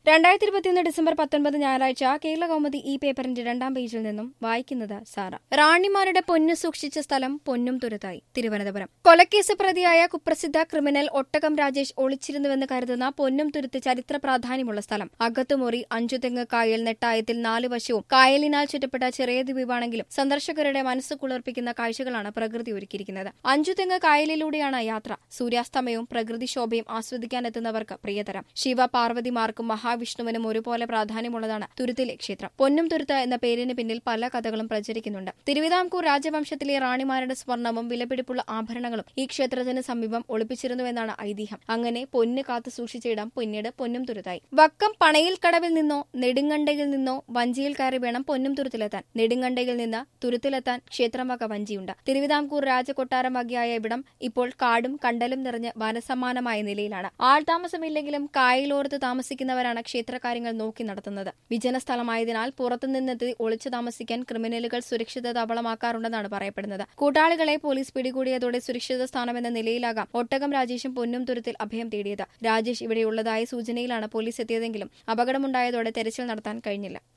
രണ്ടായിരത്തി ഇരുപത്തിയൊന്ന് ഡിസംബർ പത്തൊൻപത് ഞായറാഴ്ച കേരള കൗമുദി ഈ പേപ്പറിന്റെ രണ്ടാം പേജിൽ നിന്നും വായിക്കുന്നത് സാറ റാണിമാരുടെ പൊന്നു സൂക്ഷിച്ച സ്ഥലം പൊന്നും തുരുത്തായി തിരുവനന്തപുരം കൊലക്കേസ് പ്രതിയായ കുപ്രസിദ്ധ ക്രിമിനൽ ഒട്ടകം രാജേഷ് ഒളിച്ചിരുന്നുവെന്ന് കരുതുന്ന പൊന്നും തുരുത്ത് ചരിത്ര പ്രാധാന്യമുള്ള സ്ഥലം അകത്തുമുറി അഞ്ചുതെങ്ങ് കായൽ നെട്ടായത്തിൽ നാല് വശവും കായലിനാൽ ചുറ്റപ്പെട്ട ചെറിയ ദ്വീപാണെങ്കിലും സന്ദർശകരുടെ മനസ്സ് കുളിർപ്പിക്കുന്ന കാഴ്ചകളാണ് പ്രകൃതി ഒരുക്കിയിരിക്കുന്നത് അഞ്ചുതെങ്ങ് കായലിലൂടെയാണ് യാത്ര സൂര്യാസ്തമയവും പ്രകൃതിശോഭയും ആസ്വദിക്കാനെത്തുന്നവർക്ക് പ്രിയതരം ശിവ പാർവതിമാർക്കും മഹാവിഷ്ണുവിനും ഒരുപോലെ പ്രാധാന്യമുള്ളതാണ് തുരുത്തിലെ ക്ഷേത്രം പൊന്നും തുരുത്ത് എന്ന പേരിന് പിന്നിൽ പല കഥകളും പ്രചരിക്കുന്നുണ്ട് തിരുവിതാംകൂർ രാജവംശത്തിലെ റാണിമാരുടെ സ്വർണവും വിലപിടിപ്പുള്ള ആഭരണങ്ങളും ഈ ക്ഷേത്രത്തിന് സമീപം ഒളിപ്പിച്ചിരുന്നുവെന്നാണ് ഐതിഹ്യം അങ്ങനെ പൊന്ന് കാത്തു സൂക്ഷിച്ച ഇടം പിന്നീട് പൊന്നും തുരുത്തായി വക്കം പണയിൽ കടവിൽ നിന്നോ നെടുങ്കണ്ടയിൽ നിന്നോ വഞ്ചിയിൽ കയറി വേണം പൊന്നും തുരുത്തിലെത്താൻ നെടുങ്കണ്ടയിൽ നിന്ന് തുരുത്തിലെത്താൻ ക്ഷേത്രം വക വഞ്ചിയുണ്ട് തിരുവിതാംകൂർ രാജകൊട്ടാരം വകയായ ഇവിടം ഇപ്പോൾ കാടും കണ്ടലും നിറഞ്ഞ് വനസമാനമായ നിലയിലാണ് ആൾതാമസമില്ലെങ്കിലും കായലോരത്ത് താമസിക്കുന്നവരാണ് ക്ഷേത്രകാര്യങ്ങൾ നോക്കി നടത്തുന്നത് വിജന സ്ഥലമായതിനാൽ പുറത്തുനിന്നെത്തി ഒളിച്ചു താമസിക്കാൻ ക്രിമിനലുകൾ സുരക്ഷിത താവളമാക്കാറുണ്ടെന്നാണ് പറയപ്പെടുന്നത് കൂട്ടാളികളെ പോലീസ് പിടികൂടിയതോടെ സുരക്ഷിത സ്ഥാനമെന്ന നിലയിലാകാം ഒട്ടകം രാജേഷും പൊന്നും തുരുത്തിൽ അഭയം തേടിയത് രാജേഷ് ഇവിടെയുള്ളതായ സൂചനയിലാണ് പോലീസ് എത്തിയതെങ്കിലും അപകടമുണ്ടായതോടെ തെരച്ചിൽ നടത്താൻ കഴിഞ്ഞില്ല